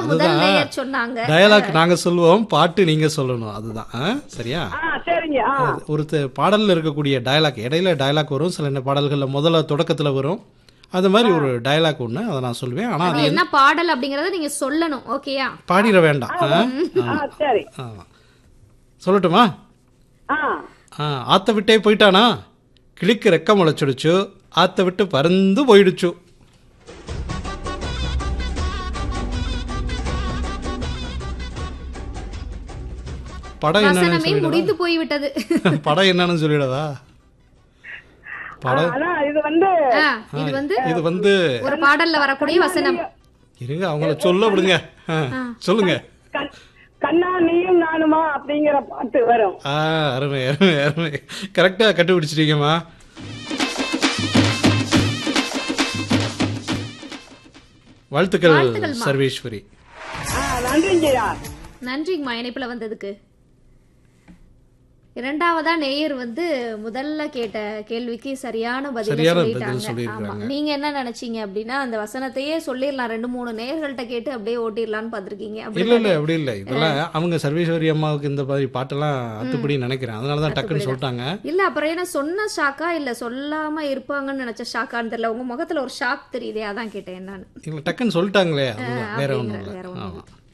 முதல் அதுதான் நேயர் சொன்னாங்க டயலாக் நாங்க சொல்லுவோம் பாட்டு நீங்க சொல்லணும் அதுதான் ஆ? சரியா ஆ சரிங்க ஆ ஒரு த- பாடல்ல இருக்கக்கூடிய டயலாக் இடையில டயலாக் வரும் சில நே- பாடல்கள்ல முதல்ல தொடக்கத்துல வரும் அது மாதிரி ஒரு டயலாக் ஒண்ணு அதை நான் சொல்லுவேன் ஆனா அது அது என்ன பாடல் அப்படிங்கறத நீங்க சொல்லணும் ஓகேயா பாடிட வேண்டாம் ஆ? ஆ சரி ஆ. சொல்லட்டுமா ஆ ஆ, ஆத்த விட்டே போயிட்டானா கிளிக்கு ரெக்க முளைச்சிடுச்சு ஆத்த விட்டு பறந்து போயிடுச்சு படம் என்னன்னு வசனமே முடிந்து போய்விட்டது சொல்லிடவா படம் என்னன்னு சொல்லிடவா படம் அதான் இது வந்து ஆ, இது வந்து இது வந்து ஒரு பாடல்ல வரக்கூடிய வசனம் இருங்க அவங்கள சொல்ல விடுங்க ஆ, சொல்லுங்க கண்- கண்ணா நீயும் நானுமா அப்படிங்கிற பாட்டு வரும் ஆ அருமை அருமை அருமை கரெக்டா கண்டுபிடிச்சிட்டீங்கம்மா வாழ்த்துக்கள் வாழ்த்துக்கள்மா. சர்வேஸ்வரி ஆ நன்றிங்கய்யா நன்றிங்கம்மா இணைப்புல வந்ததுக்கு இரண்டாவதா நேயர் வந்து முதல்ல கேட்ட கேள்விக்கு சரியான பதில சரியான பதில் சொல்லிட்டாங்க ஆமா சொல்லியிருக்காங்க. நீங்க என்ன நினைச்சீங்க அப்படின்னா அந்த வசனத்தையே சொல்லிடலாம் ரெண்டு மூணு நேயர்கள்ட்ட கேட்டு அப்படியே ஓட்டிடலான்னு பாத்திருக்கீங்க அப்படி இல்ல இல்ல அப்படி இல்ல இதெல்லாம் அவங்க சர்வேஸ்வரி அம்மாவுக்கு இந்த மாதிரி பாட்டெல்லாம் அத்துப்படி நினைக்கிறேன் அதனாலதான் டக்குன்னு சொல்லிட்டாங்க இல்ல அப்புறம் என்ன சொன்ன ஷாக்கா இல்ல சொல்லாம இருப்பாங்கன்னு நினைச்ச ஷாக்கான்னு தெரியல உங்க முகத்துல ஒரு ஷாக் தெரியுதே அதான் கேட்டேன் என்னன்னு இல்ல டக்குன்னு சொல்லிட்டாங்களே அதுதான் வேற ஒண்ணும் வேற இல்ல ஒண்ணும் ஆமா